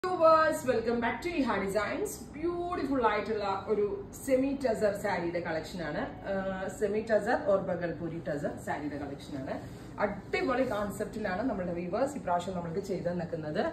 Viewers welcome back to Eha designs beautiful ആയിട്ടുള്ള ഒരു semi tussar സാരിയുടെ കളക്ഷൻ ആണ് സെമി ടസർ ഓർ ബഗൽപൂരി ടസർ സാരിയുടെ കളക്ഷൻ ആണ് അടിപൊളി കോൺസെപ്റ്റിലാണ് നമ്മുടെ വ്യൂവേഴ്സ് ഇപ്രാവശ്യം നമ്മൾക്ക് ചെയ്ത് നിൽക്കുന്നത്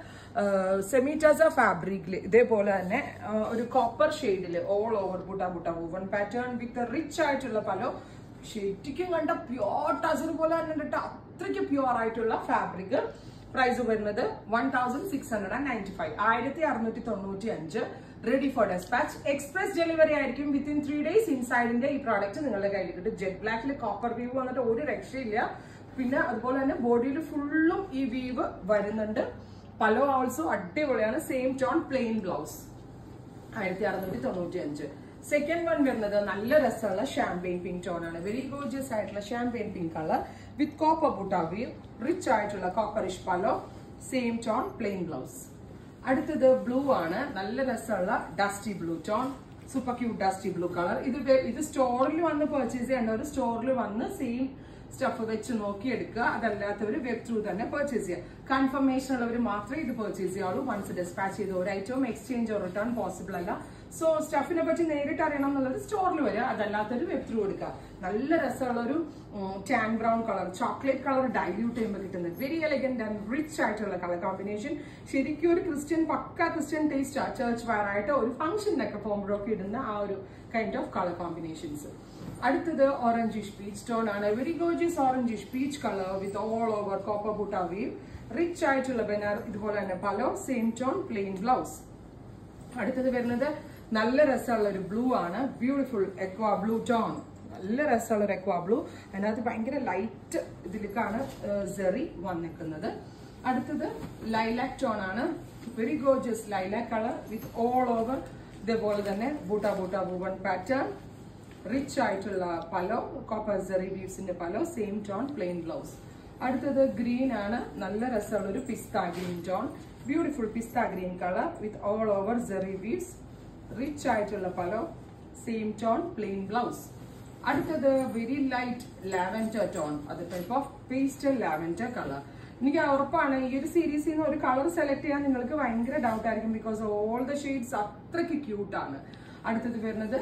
സെമി ടസർ ഫാബ്രിക്കിൽ ഇതേപോലെ തന്നെ ആ, ഒരു കോപ്പർ ഷെയ്ഡിൽ all over butta butta woven pattern with rich ആയിട്ടുള്ള പല ശരിക്കും കണ്ട പ്യോർ ടസർ പോലെ തന്നെ ഉണ്ട് ട്ടോ. അത്രയ്ക്ക് പ്യോർ ആയിട്ടുള്ള ഫാബ്രിക് പ്രൈസ് വരുന്നത് one thousand six hundred and ninety five ആയിരത്തി അറുന്നൂറ്റി തൊണ്ണൂറ്റി അഞ്ച് ready for despatch express delivery ആയിരിക്കും വിത്തിൻ ത്രീ ഡേയ്സ് ഇൻസൈഡിന്റെ ഈ പ്രോഡക്റ്റ് നിങ്ങളുടെ കയ്യിൽ കിട്ടും ജെറ്റ് ബ്ലാക്കിൽ കോപ്പർ വീവ് വന്നിട്ട് ഒരു രക്ഷയില്ല പിന്നെ അതുപോലെ തന്നെ ബോഡിയിൽ ഫുള്ളും ഈ വീവ് വരുന്നുണ്ട് പലോ ഓൾസോ അടിപൊളിയാണ് സെയിം ടോൺ പ്ലെയിൻ ബ്ലൗസ് ആയിരത്തി അറുന്നൂറ്റി തൊണ്ണൂറ്റി അഞ്ച് സെക്കൻഡ് വൺ വരുന്നത് നല്ല രസമുള്ള ഷാംപെയിൻ പിങ്ക് ടോൺ ആണ് വെരി ഗോർജിയസ് ആയിട്ടുള്ള champagne pink colour with copper ബുട്ടാവി റിച്ച് ആയിട്ടുള്ള copperish pallu same tone plain blouse അടുത്തത് ബ്ലൂ ആണ് നല്ല രസമുള്ള dusty blue tone super cute dusty blue colour ഇത് വെ- ഇത് സ്റ്റോറിൽ വന്ന് പർച്ചേസ് ചെയ്യേണ്ടവർ സ്റ്റോറിൽ വന്ന് സെയിം സ്റ്റഫ് വെച്ച് നോക്കി എടുക്കുക അതല്ലാത്തവർ വെബ് ത്രൂ തന്നെ പർച്ചേസ് ചെയ്യുക കൺഫർമേഷൻ ഉള്ളവർ മാത്രമേ ഇത് പർച്ചേസ് ചെയ്യാവുള്ളൂ വൺസ് ഡിസ്പാച്ച് ചെയ്ത ഒരു ഐറ്റവും എക്സ്ചേഞ്ച് റിട്ടേൺ പോസിബിൾ അല്ല സോ സ്റ്റഫിനെ പറ്റി നേരിട്ട് അറിയണം എന്നുള്ളത് സ്റ്റോറിൽ വരിക അതല്ലാത്തൊരു വെബ് ത്രൂ എടുക്കുക നല്ല രസമുള്ള ഒരു tan brown colour chocolate colour dilute ചെയ്യുമ്പോൾ കിട്ടുന്നത് വെരി എലഗന്റ് ആൻഡ് റിച്ച് ആയിട്ടുള്ള കളർ കോമ്പിനേഷൻ ശരിക്കും ഒരു ക്രിസ്ത്യൻ പക്ക ക്രിസ്ത്യൻ ടേസ്റ്റ് ആ ചേർച്ച് വെയർ ആയിട്ട് ഒരു ഫംഗ്ഷനൊക്കെ പോകുമ്പോഴൊക്കെ ഇടുന്ന ആ ഒരു കൈൻഡ് ഓഫ് കളർ കോമ്പിനേഷൻസ് അടുത്തത് ഓറഞ്ചിഷ് പീച്ച് ടോൺ ആണ് very gorgeous orangish peach colour with all over copper butta weave rich ആയിട്ടുള്ള ബനാർ ഇതുപോലെ തന്നെ pallu same tone plain blouse അടുത്തത് വരുന്നത് നല്ല രസമുള്ള ഒരു ബ്ലൂ ആണ് ബ്യൂട്ടിഫുൾ എക്വാ ബ്ലൂ ടോൺ നല്ല രസമുള്ള ഒരു എക്വാ ബ്ലൂ അതിനകത്ത് ഭയങ്കര ലൈറ്റ് ഇതിലേക്കാണ് സെറി വന്നിരിക്കുന്നത് അടുത്തത് ലൈലാക് ടോൺ ആണ് very gorgeous lilac colour with all over ഇതേപോലെ തന്നെ butta butta woven pattern rich ആയിട്ടുള്ള പലോ കോപ്പർ സെറി വീവ്സിന്റെ pallu same tone plain blouse അടുത്തത് ഗ്രീൻ ആണ് നല്ല രസമുള്ള ഒരു pista green tone beautiful pista green colour with all over zari weaves rich ആയിട്ടുള്ള pallu same tone plain blouse അടുത്തത് വെരി ലൈറ്റ് ലാവൻഡർ ടോൺ അത് type of pastel lavender colour എനിക്ക് ഉറപ്പാണ് ഈ ഒരു സീരീസിൽ നിന്ന് ഒരു കളർ സെലക്ട് ചെയ്യാൻ നിങ്ങൾക്ക് ഭയങ്കര ഡൗട്ട് ആയിരിക്കും ബിക്കോസ് ഓൾ ദ ഷെയ്ഡ്സ് അത്രയ്ക്ക് ക്യൂട്ടാണ് അടുത്തത് വരുന്നത്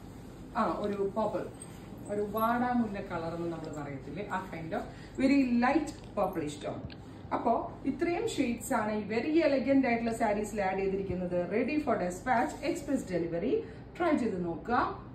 ആ ഒരു പർപ്പിൾ ഒരു വാടാമുല്ല കളർ എന്ന് നമ്മൾ പറയത്തില്ലേ ആ kind of very light purplish tone അപ്പോ ഇത്രയും ഷെയ്ഡ്സ് ആണ് ഈ വെരി എലഗന്റ് ആയിട്ടുള്ള സാരീസിൽ ആഡ് ചെയ്തിരിക്കുന്നത് ready for despatch express delivery try ചെയ്ത് നോക്കുക